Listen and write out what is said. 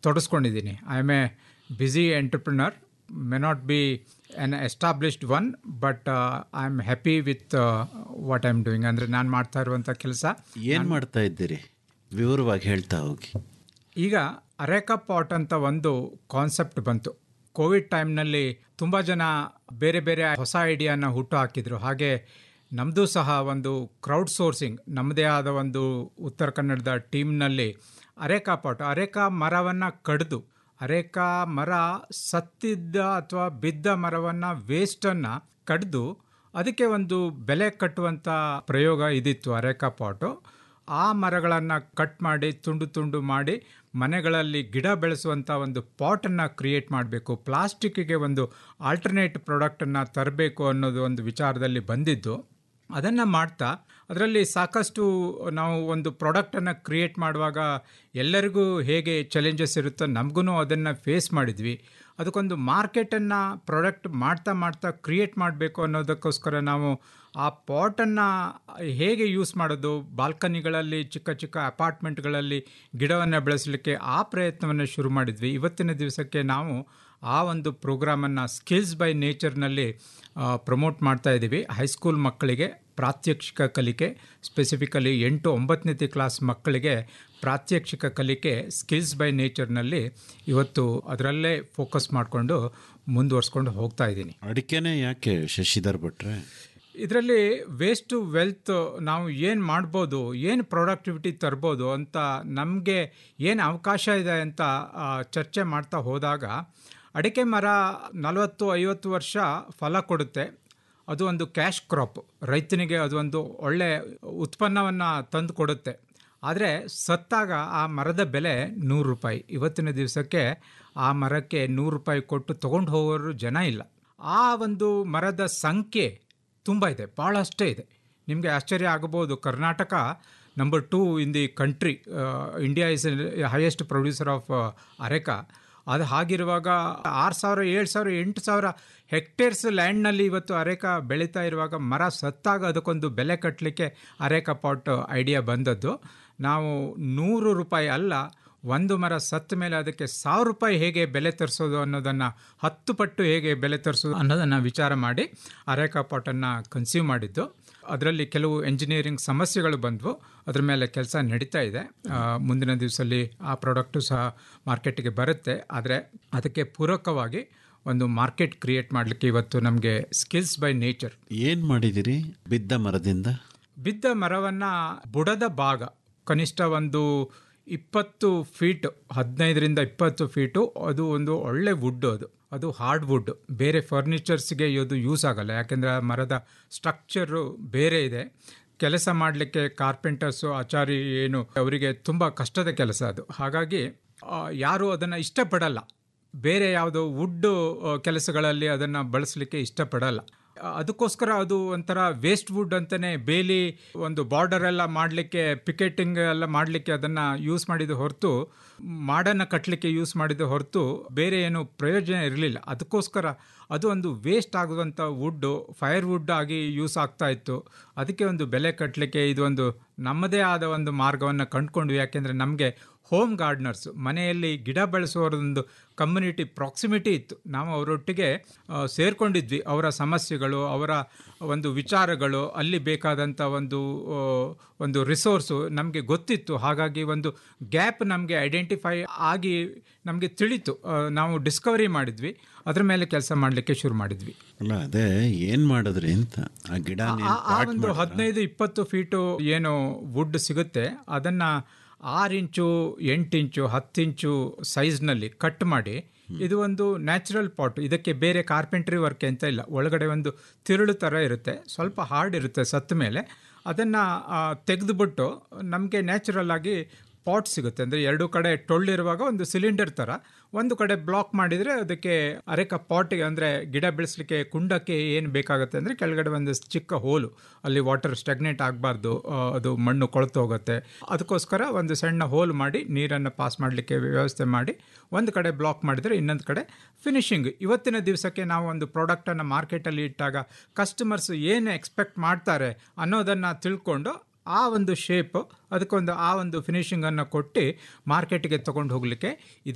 ತೊಡಸ್ಕೊಂಡಿದ್ದೀನಿ I am a busy entrepreneur may not be an established one but I am happy with what I am doing ಅಂದರೆ ನಾನು ಮಾಡ್ತಾ ಇರುವಂಥ ಕೆಲಸ ಏನು ಮಾಡ್ತಾ ಇದ್ದೀರಿ ವಿವರವಾಗಿ ಹೇಳ್ತಾ ಹೋಗಿ ಈಗ ಅರೇಕಾ ಪಾಟ್ ಅಂತ ಒಂದು ಕಾನ್ಸೆಪ್ಟ್ ಬಂತು ಕೋವಿಡ್ ಟೈಮ್ನಲ್ಲಿ ತುಂಬ ಜನ ಬೇರೆ ಬೇರೆ ಹೊಸ ಐಡಿಯಾನ ಹುಟ್ಟು ಹಾಕಿದ್ರು ಹಾಗೆ ನಮ್ಮದು ಸಹ ಒಂದು ಕ್ರೌಡ್ ಸೋರ್ಸಿಂಗ್ ನಮ್ಮದೇ ಆದ ಒಂದು ಉತ್ತರ ಕನ್ನಡದ ಟೀಮ್ನಲ್ಲಿ ಅರೇಕಾ ಪಾಟ್ ಅರೇಕಾ ಮರವನ್ನು ಕಡಿದು ಅರೇಕಾ ಮರ ಸತ್ತಿದ್ದ ಅಥವಾ ಬಿದ್ದ ಮರವನ್ನು ವೇಸ್ಟನ್ನು ಕಡಿದು ಅದಕ್ಕೆ ಒಂದು ಬೆಲೆ ಕಟ್ಟುವಂಥ ಪ್ರಯೋಗ ಇದಿತ್ತು ಅರೇಕಾ ಪಾಟು ಆ ಮರಗಳನ್ನು ಕಟ್ ಮಾಡಿ ತುಂಡು ತುಂಡು ಮಾಡಿ ಮನೆಗಳಲ್ಲಿ ಗಿಡ ಬೆಳೆಸುವಂಥ ಒಂದು ಪಾಟನ್ನು ಕ್ರಿಯೇಟ್ ಮಾಡಬೇಕು ಪ್ಲಾಸ್ಟಿಕ್ಕಿಗೆ ಒಂದು ಆಲ್ಟರ್ನೇಟ್ ಪ್ರಾಡಕ್ಟನ್ನು ತರಬೇಕು ಅನ್ನೋದು ಒಂದು ವಿಚಾರದಲ್ಲಿ ಬಂದಿದ್ದು ಅದನ್ನು ಮಾಡ್ತಾ ಅದರಲ್ಲಿ ಸಾಕಷ್ಟು ನಾವು ಒಂದು ಪ್ರಾಡಕ್ಟನ್ನು ಕ್ರಿಯೇಟ್ ಮಾಡುವಾಗ ಎಲ್ಲರಿಗೂ ಹೇಗೆ ಚಾಲೆಂಜಸ್ ಇರುತ್ತೋ ನಮಗೂ ಅದನ್ನು ಫೇಸ್ ಮಾಡಿದ್ವಿ ಅದಕ್ಕೊಂದು ಮಾರ್ಕೆಟನ್ನು ಪ್ರಾಡಕ್ಟ್ ಮಾಡ್ತಾ ಮಾಡ್ತಾ ಕ್ರಿಯೇಟ್ ಮಾಡಬೇಕು ಅನ್ನೋದಕ್ಕೋಸ್ಕರ ನಾವು ಆ ಪಾಟನ್ನು ಹೇಗೆ ಯೂಸ್ ಮಾಡೋದು ಬಾಲ್ಕನಿಗಳಲ್ಲಿ ಚಿಕ್ಕ ಚಿಕ್ಕ ಅಪಾರ್ಟ್ಮೆಂಟ್ಗಳಲ್ಲಿ ಗಿಡವನ್ನು ಬೆಳೆಸಲಿಕ್ಕೆ ಆ ಪ್ರಯತ್ನವನ್ನು ಶುರು ಮಾಡಿದ್ವಿ ಇವತ್ತಿನ ದಿವಸಕ್ಕೆ ನಾವು ಆ ಒಂದು ಪ್ರೋಗ್ರಾಮನ್ನು ಸ್ಕಿಲ್ಸ್ ಬೈ ನೇಚರ್ನಲ್ಲಿ ಪ್ರಮೋಟ್ ಮಾಡ್ತಾ ಇದ್ದೀವಿ ಹೈಸ್ಕೂಲ್ ಮಕ್ಕಳಿಗೆ ಪ್ರಾತ್ಯಕ್ಷಿಕ ಕಲಿಕೆ ಸ್ಪೆಸಿಫಿಕಲಿ ಎಂಟು ಒಂಬತ್ತನೇ ಕ್ಲಾಸ್ ಮಕ್ಕಳಿಗೆ ಪ್ರಾತ್ಯಕ್ಷಿಕ ಕಲಿಕೆ ಸ್ಕಿಲ್ಸ್ ಬೈ ನೇಚರ್ನಲ್ಲಿ ಇವತ್ತು ಅದರಲ್ಲೇ ಫೋಕಸ್ ಮಾಡಿಕೊಂಡು ಮುಂದುವರ್ಸ್ಕೊಂಡು ಹೋಗ್ತಾ ಇದ್ದೀನಿ ಅಡಿಕೆನೇ ಯಾಕೆ ಶಶಿಧರ್ ಭಟ್ರೆ ಇದರಲ್ಲಿ ವೇಸ್ಟ್ ಟು ವೆಲ್ತ್ ನಾವು ಏನು ಮಾಡ್ಬೋದು ಏನು ಪ್ರೊಡಕ್ಟಿವಿಟಿ ತರ್ಬೋದು ಅಂತ ನಮಗೆ ಏನು ಅವಕಾಶ ಇದೆ ಅಂತ ಆ, ಚರ್ಚೆ ಮಾಡ್ತಾ ಹೋದಾಗ ಅಡಿಕೆ ಮರ ನಲವತ್ತು ಐವತ್ತು ವರ್ಷ ಫಲ ಕೊಡುತ್ತೆ ಅದು ಒಂದು ಕ್ಯಾಶ್ ಕ್ರಾಪ್ ರೈತನಿಗೆ ಅದು ಒಂದು ಒಳ್ಳೆ ಉತ್ಪನ್ನವನ್ನು ತಂದು ಕೊಡುತ್ತೆ ಆದರೆ ಸತ್ತಾಗ ಆ ಮರದ ಬೆಲೆ ನೂರು ರೂಪಾಯಿ ಇವತ್ತಿನ ದಿವಸಕ್ಕೆ ಆ ಮರಕ್ಕೆ ನೂರು ರೂಪಾಯಿ ಕೊಟ್ಟು ತೊಗೊಂಡು ಹೋಗೋರು ಜನ ಇಲ್ಲ ಆ ಒಂದು ಮರದ ಸಂಖ್ಯೆ ತುಂಬ ಇದೆ ಭಾಳಷ್ಟೇ ಇದೆ ನಿಮಗೆ ಆಶ್ಚರ್ಯ ಆಗಬಹುದು Karnataka number two in the country India is highest producer of areca ಅದು ಹಾಗಿರುವಾಗ ಆರು ಸಾವಿರ ಏಳು ಸಾವಿರ ಎಂಟು ಸಾವಿರ ಹೆಕ್ಟೇರ್ಸ್ ಲ್ಯಾಂಡ್ನಲ್ಲಿ ಇವತ್ತು ಅರೇಕಾ ಬೆಳೀತಾ ಇರುವಾಗ ಮರ ಸತ್ತಾಗ ಅದಕ್ಕೊಂದು ಬೆಲೆ ಕಟ್ಟಲಿಕ್ಕೆ ಅರೇಕಾ ಪಾಟ್ ಐಡಿಯಾ ಬಂದದ್ದು ನಾವು ನೂರು ರೂಪಾಯಿ ಅಲ್ಲ ಒಂದು ಮರ ಸತ್ತ ಮೇಲೆ ಅದಕ್ಕೆ ಸಾವಿರ ರೂಪಾಯಿ ಹೇಗೆ ಬೆಲೆ ತರಿಸೋದು ಅನ್ನೋದನ್ನು ಹತ್ತು ಪಟ್ಟು ಹೇಗೆ ಬೆಲೆ ತರಿಸೋದು ಅನ್ನೋದನ್ನು ವಿಚಾರ ಮಾಡಿ ಅರೇಕಾ ಪಾಟನ್ನು ಕನ್ಸ್ಯೂಮ್ ಮಾಡಿದ್ದು ಅದರಲ್ಲಿ ಕೆಲವು ಎಂಜಿನಿಯರಿಂಗ್ ಸಮಸ್ಯೆಗಳು ಬಂದವು ಅದ್ರ ಮೇಲೆ ಕೆಲಸ ನಡೀತಾ ಇದೆ ಆ, ಮುಂದಿನ ದಿವಸದಲ್ಲಿ ಆ ಪ್ರಾಡಕ್ಟು ಸಹ ಮಾರ್ಕೆಟಿಗೆ ಬರುತ್ತೆ ಆದರೆ ಅದಕ್ಕೆ ಪೂರಕವಾಗಿ ಒಂದು ಮಾರ್ಕೆಟ್ ಕ್ರಿಯೇಟ್ ಮಾಡಲಿಕ್ಕೆ ಇವತ್ತು ನಮಗೆ ಸ್ಕಿಲ್ಸ್ ಬೈ ನೇಚರ್ ಏನು ಮಾಡಿದಿರಿ ಬಿದ್ದ ಮರದಿಂದ ಬಿದ್ದ ಮರವನ್ನು ಬುಡದ ಭಾಗ ಕನಿಷ್ಠ ಒಂದು ಇಪ್ಪತ್ತು ಫೀಟ್ ಹದಿನೈದರಿಂದ ಇಪ್ಪತ್ತು ಫೀಟು ಅದು ಒಂದು ಒಳ್ಳೆ ವುಡ್ ಅದು ಅದು ಹಾರ್ಡ್ ವುಡ್ ಬೇರೆ ಫರ್ನಿಚರ್ಸ್ಗೆ ಇದು ಯೂಸ್ ಆಗಲ್ಲ ಯಾಕೆಂದರೆ ಆ ಮರದ ಸ್ಟ್ರಕ್ಚರು ಬೇರೆ ಇದೆ ಕೆಲಸ ಮಾಡಲಿಕ್ಕೆ ಕಾರ್ಪೆಂಟರ್ಸು ಆಚಾರಿ ಏನು ಅವರಿಗೆ ತುಂಬ ಕಷ್ಟದ ಕೆಲಸ ಅದು ಹಾಗಾಗಿ ಆ, ಯಾರು ಅದನ್ನು ಇಷ್ಟಪಡಲ್ಲ ಬೇರೆ ಯಾವುದೋ ವುಡ್ ಕೆಲಸಗಳಲ್ಲಿ ಅದನ್ನು ಬಳಸಲಿಕ್ಕೆ ಇಷ್ಟಪಡಲ್ಲ ಆ, ಅದಕ್ಕೋಸ್ಕರ ಅದು ಒಂಥರ ವೇಸ್ಟ್ ವುಡ್ ಅಂತಲೇ ಬೇಲಿ ಒಂದು ಬಾರ್ಡರ್ ಎಲ್ಲ ಮಾಡಲಿಕ್ಕೆ ಪಿಕೆಟಿಂಗ್ ಎಲ್ಲ ಮಾಡಲಿಕ್ಕೆ ಅದನ್ನು ಯೂಸ್ ಮಾಡಿದ ಹೊರತು ಮಾಡನ್ನು ಕಟ್ಟಲಿಕ್ಕೆ ಯೂಸ್ ಮಾಡಿದ ಹೊರತು ಬೇರೆ ಏನು ಪ್ರಯೋಜನ ಇರಲಿಲ್ಲ ಅದಕ್ಕೋಸ್ಕರ ಅದು ಒಂದು ವೇಸ್ಟ್ ಆಗುವಂಥ ವುಡ್ಡು ಫೈರ್ ವುಡ್ ಆಗಿ ಯೂಸ್ ಆಗ್ತಾ ಇತ್ತು ಅದಕ್ಕೆ ಒಂದು ಬೆಲೆ ಕಟ್ಟಲಿಕ್ಕೆ ಇದು ಒಂದು ನಮ್ಮದೇ ಆದ ಒಂದು ಮಾರ್ಗವನ್ನು ಕಂಡುಕೊಂಡ್ವಿ ಯಾಕೆಂದರೆ ನಮಗೆ ಹೋಮ್ ಗಾರ್ಡ್ನರ್ಸ್ ಮನೆಯಲ್ಲಿ ಗಿಡ ಬೆಳೆಸುವವರದೊಂದು ಕಮ್ಯುನಿಟಿ ಪ್ರಾಕ್ಸಿಮಿಟಿ ಇತ್ತು ನಾವು ಅವರೊಟ್ಟಿಗೆ ಆ, ಸೇರ್ಕೊಂಡಿದ್ವಿ ಅವರ ಸಮಸ್ಯೆಗಳು ಅವರ ಒಂದು ವಿಚಾರಗಳು ಅಲ್ಲಿ ಬೇಕಾದಂಥ ಒಂದು ಆ, ಒಂದು ರಿಸೋರ್ಸು ನಮಗೆ ಗೊತ್ತಿತ್ತು ಹಾಗಾಗಿ ಒಂದು ಗ್ಯಾಪ್ ನಮಗೆ ಐಡೆಂಟಿಫೈ ಆಗಿ ನಮಗೆ ತಿಳಿತು ಆ, ನಾವು ಡಿಸ್ಕವರಿ ಮಾಡಿದ್ವಿ ಅದ್ರ ಮೇಲೆ ಕೆಲಸ ಮಾಡಲಿಕ್ಕೆ ಶುರು ಮಾಡಿದ್ವಿ ಅಲ್ಲ ಅದೇ ಏನು ಮಾಡಿದ್ರಿ ಅಂತ ಆ ಗಿಡ ಆ- ಆ ಒಂದು ಹದಿನೈದು ಇಪ್ಪತ್ತು ಫೀಟು ಏನು ವುಡ್ ಸಿಗುತ್ತೆ ಅದನ್ನು ಆರು ಇಂಚು ಎಂಟು ಇಂಚು ಹತ್ತು ಇಂಚು ಸೈಜ್ನಲ್ಲಿ ಕಟ್ ಮಾಡಿ ಇದು ಒಂದು ನ್ಯಾಚುರಲ್ ಪಾಟ್ ಇದಕ್ಕೆ ಬೇರೆ ಕಾರ್ಪೆಂಟ್ರಿ ವರ್ಕ್ ಅಂತ ಇಲ್ಲ ಒಳಗಡೆ ಒಂದು ತಿರುಳು ಥರ ಇರುತ್ತೆ ಸ್ವಲ್ಪ ಹಾರ್ಡ್ ಇರುತ್ತೆ ಸತ್ತ ಮೇಲೆ ಅದನ್ನು ತೆಗೆದುಬಿಟ್ಟು ನಮಗೆ ನ್ಯಾಚುರಲ್ ಆಗಿ ಪಾಟ್ ಸಿಗುತ್ತೆ ಅಂದರೆ ಎರಡು ಕಡೆ ಟೊಳ್ಳಿರುವಾಗ ಒಂದು ಸಿಲಿಂಡರ್ ಥರ ಒಂದು ಕಡೆ ಬ್ಲಾಕ್ ಮಾಡಿದರೆ ಅದಕ್ಕೆ ಅರೆಕ ಪಾಟಿಗೆ ಅಂದರೆ ಗಿಡ ಬೆಳೆಸಲಿಕ್ಕೆ ಕುಂಡಕ್ಕೆ ಏನು ಬೇಕಾಗುತ್ತೆ ಅಂದರೆ ಕೆಳಗಡೆ ಒಂದು ಚಿಕ್ಕ ಹೋಲು ಅಲ್ಲಿ ವಾಟರ್ ಸ್ಟಗ್ನೇಟ್ ಆಗಬಾರ್ದು ಅದು ಮಣ್ಣು ಕೊಳ್ತು ಹೋಗುತ್ತೆ ಅದಕ್ಕೋಸ್ಕರ ಒಂದು ಸಣ್ಣ ಹೋಲ್ ಮಾಡಿ ನೀರನ್ನು ಪಾಸ್ ಮಾಡಲಿಕ್ಕೆ ವ್ಯವಸ್ಥೆ ಮಾಡಿ ಒಂದು ಕಡೆ ಬ್ಲಾಕ್ ಮಾಡಿದರೆ ಇನ್ನೊಂದು ಕಡೆ ಫಿನಿಶಿಂಗ್ ಇವತ್ತಿನ ದಿವಸಕ್ಕೆ ನಾವು ಒಂದು ಪ್ರಾಡಕ್ಟನ್ನು ಮಾರ್ಕೆಟಲ್ಲಿ ಇಟ್ಟಾಗ ಕಸ್ಟಮರ್ಸ್ ಏನು ಎಕ್ಸ್ಪೆಕ್ಟ್ ಮಾಡ್ತಾರೆ ಅನ್ನೋದನ್ನು ತಿಳ್ಕೊಂಡು ಆ ಒಂದು ಶೇಪ್ ಅದಕ್ಕೊಂದು ಆ ಒಂದು ಫಿನಿಶಿಂಗನ್ನು ಕೊಟ್ಟು ಮಾರ್ಕೆಟ್ಗೆ ತೊಗೊಂಡು ಹೋಗಲಿಕ್ಕೆ ಇದು